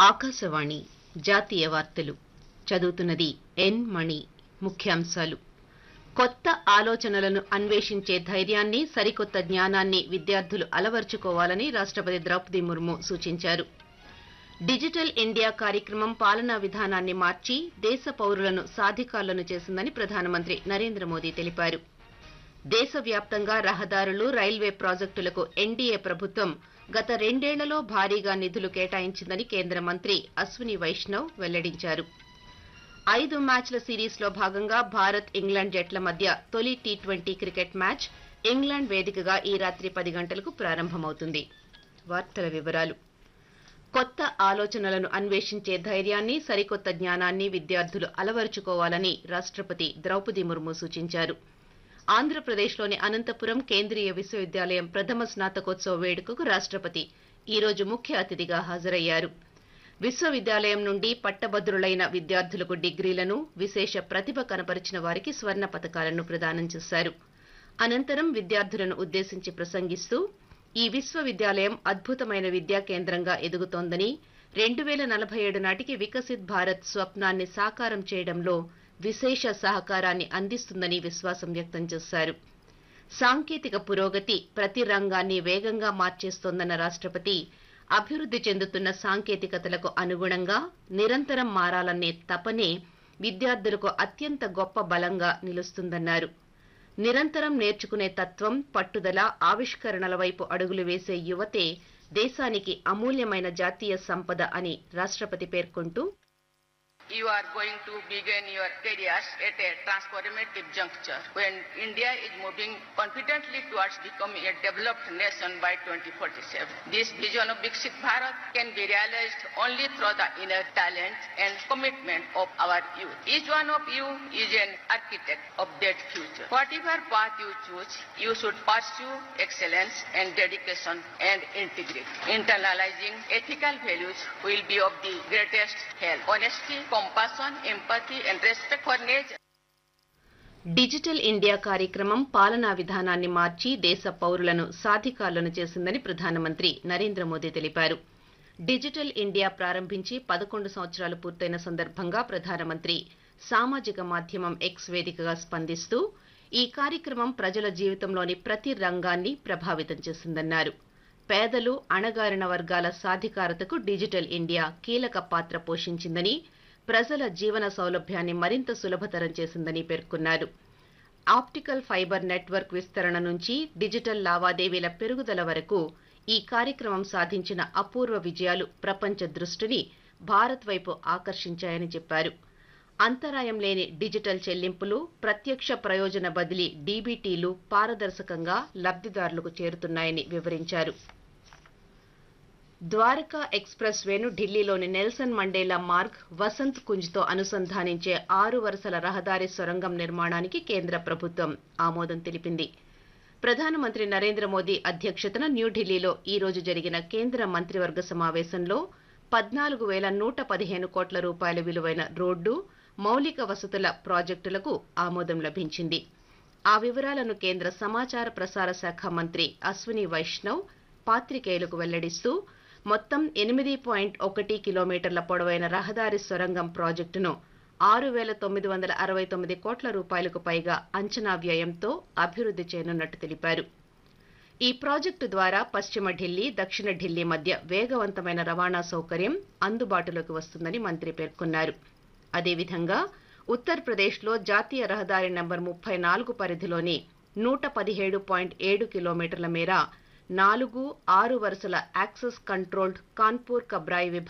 ఆకాశవాణి జాతీయ వార్తలు చదువుతున్నది ఎన్ మణి ముఖ్యాంశాలు కొత్త ఆలోచనలను అన్వేషించే ధైర్యాన్ని సరికొత్త జ్ఞానాన్ని విద్యార్థులు అలవర్చుకోవాలని రాష్టపతి ద్రౌపది ముర్ము సూచించారు డిజిటల్ ఇండియా కార్యక్రమం పాలనా విధానాన్ని మార్చి దేశ పౌరులను సాధికారులను చేసిందని ప్రధానమంత్రి నరేంద్ర మోదీ తెలిపారు దేశవ్యాప్తంగా రహదారులు రైల్వే ప్రాజెక్టులకు ఎన్డీఏ ప్రభుత్వం గత రెండేళ్లలో భారీగా నిధులు కేటాయించిందని కేంద్ర మంత్రి అశ్విని వైష్ణవ్ వెల్లడించారు ఐదు మ్యాచ్ల సిరీస్లో భాగంగా భారత్ ఇంగ్లాండ్ జట్ల మధ్య తొలి T twenty cricket match England వేదికగా ఈ రాత్రి పది గంటలకు ప్రారంభమవుతుంది వార్తల వివరాలు కొత్త ఆలోచనలను అన్వేషించే ధైర్యాన్ని సరికొత్త జ్ఞానాన్ని విద్యార్థులు అలవరుచుకోవాలని రాష్టపతి ద్రౌపది ముర్ము సూచించారు ఆంధ్రప్రదేశ్లోని అనంతపురం కేంద్రీయ విశ్వవిద్యాలయం ప్రథమ స్నాతకోత్సవ వేడుకకు రాష్టపతి ఈ రోజు ముఖ్య అతిథిగా హాజరయ్యారు విశ్వవిద్యాలయం నుండి పట్టభద్రులైన విద్యార్థులకు డిగ్రీలను విశేష ప్రతిభ కనపరిచిన వారికి స్వర్ణ పతకాలను ప్రదానం చేశారు అనంతరం విద్యార్థులను ఉద్దేశించి ప్రసంగిస్తూ ఈ విశ్వవిద్యాలయం అద్భుతమైన విద్యా కేంద్రంగా ఎదుగుతోందని రెండు వేల నలభై ఏడు నాటికి వికసిత్ భారత్ స్వప్నాన్ని సాకారం చేయడంలో విశేష సహకారాన్ని అందిస్తుందని విశ్వాసం వ్యక్తం చేశారు సాంకేతిక పురోగతి ప్రతి రంగాన్ని వేగంగా మార్చేస్తోందన్న రాష్టపతి అభివృద్ధి చెందుతున్న సాంకేతికతలకు అనుగుణంగా నిరంతరం మారాలనే తపనే విద్యార్థులకు అత్యంత గొప్ప బలంగా నిలుస్తుందన్నారు నిరంతరం నేర్చుకునే తత్వం పట్టుదల ఆవిష్కరణల వైపు అడుగులు వేసే యువతే దేశానికి అమూల్యమైన జాతీయ సంపద అని రాష్టపతి పేర్కొంటూ You are going to begin your careers at a transformative juncture when India is moving confidently towards becoming a developed nation by 2047. This vision of Viksit Bharat can be realized only through the inner talent and commitment of our youth. Each one of you is an architect of that future. Whatever path you choose, you should pursue excellence and dedication and integrity. Internalizing ethical values will be of the greatest help. Honesty, compassion, empathy, and respect for nature. Digital India కార్యక్రమం పాలనా విధానాన్ని మార్చి దేశ పౌరులను సాధికారులను చేసిందని ప్రధానమంత్రి నరేంద్ర మోదీ తెలిపారు digital India ప్రారంభించి పదకొండు సంవత్సరాలు పూర్తయిన సందర్భంగా ప్రధానమంత్రి సామాజిక మాధ్యమం ఎక్స్ వేదికగా స్పందిస్తూ ఈ కార్యక్రమం ప్రజల జీవితంలోని ప్రతి రంగాన్ని ప్రభావితం చేసిందన్నారు పేదలు అణగారిన వర్గాల సాధికారతకు డిజిటల్ ఇండియా కీలక పాత్ర పోషించిందని ప్రజల జీవన సౌలభ్యాన్ని మరింత సులభతరం చేసిందని పేర్కొన్నారు ఆప్టికల్ ఫైబర్ నెట్వర్క్ విస్తరణ నుంచి డిజిటల్ లావాదేవీల పెరుగుదల వరకు ఈ కార్యక్రమం సాధించిన అపూర్వ విజయాలు ప్రపంచ దృష్టిని భారత్ వైపు ఆకర్షించాయని చెప్పారు అంతరాయం లేని డిజిటల్ చెల్లింపులు ప్రత్యక్ష ప్రయోజన బదిలీ డీబీటీలు పారదర్శకంగా లబ్దిదారులకు చేరుతున్నాయని వివరించారు ద్వారకా ఎక్స్ప్రెస్ వేను ఢిల్లీలోని నెల్సన్ మండేలా మార్గ్ వసంత్ కుంజ్తో అనుసంధానించే ఆరు వరుసల రహదారి సొరంగం నిర్మాణానికి కేంద్ర ప్రభుత్వం ఆమోదం తెలిపింది ప్రధానమంత్రి నరేంద్ర మోదీ అధ్యక్షతన న్యూఢిల్లీలో ఈ రోజు జరిగిన కేంద్ర మంత్రివర్గ సమావేశంలో పద్నాలుగు వేల నూట పదిహేను కోట్ల రూపాయల విలువైన రోడ్డు మౌలిక వసతుల ప్రాజెక్టులకు ఆమోదం లభించింది ఆ వివరాలను కేంద్ర సమాచార ప్రసార శాఖ మంత్రి అశ్విని వైష్ణవ్ పాత్రికేయులకు వెల్లడిస్తూ మొత్తం ఎనిమిది పాయింట్ ఒకటి కిలోమీటర్ల పొడవైన రహదారి సొరంగం ప్రాజెక్టును ఆరు వేల తొమ్మిది వందల అరవై తొమ్మిది కోట్ల రూపాయలకు పైగా అంచనా వ్యయంతో అభివృద్ధి చేయనున్నట్టు తెలిపారు ఈ ప్రాజెక్టు ద్వారా పశ్చిమ ఢిల్లీ దక్షిణ ఢిల్లీ మధ్య వేగవంతమైన రవాణా సౌకర్యం అందుబాటులోకి వస్తుందని మంత్రి పేర్కొన్నారు అదేవిధంగా ఉత్తరప్రదేశ్లో జాతీయ రహదారి నంబర్ ముప్పై నాలుగు పరిధిలోని నూట పదిహేడు పాయింట్ ఏడు కిలోమీటర్ల మేర నాలుగు ఆరు వరుసల యాక్సెస్ కంట్రోల్డ్ కాన్పూర్ కబ్రాయి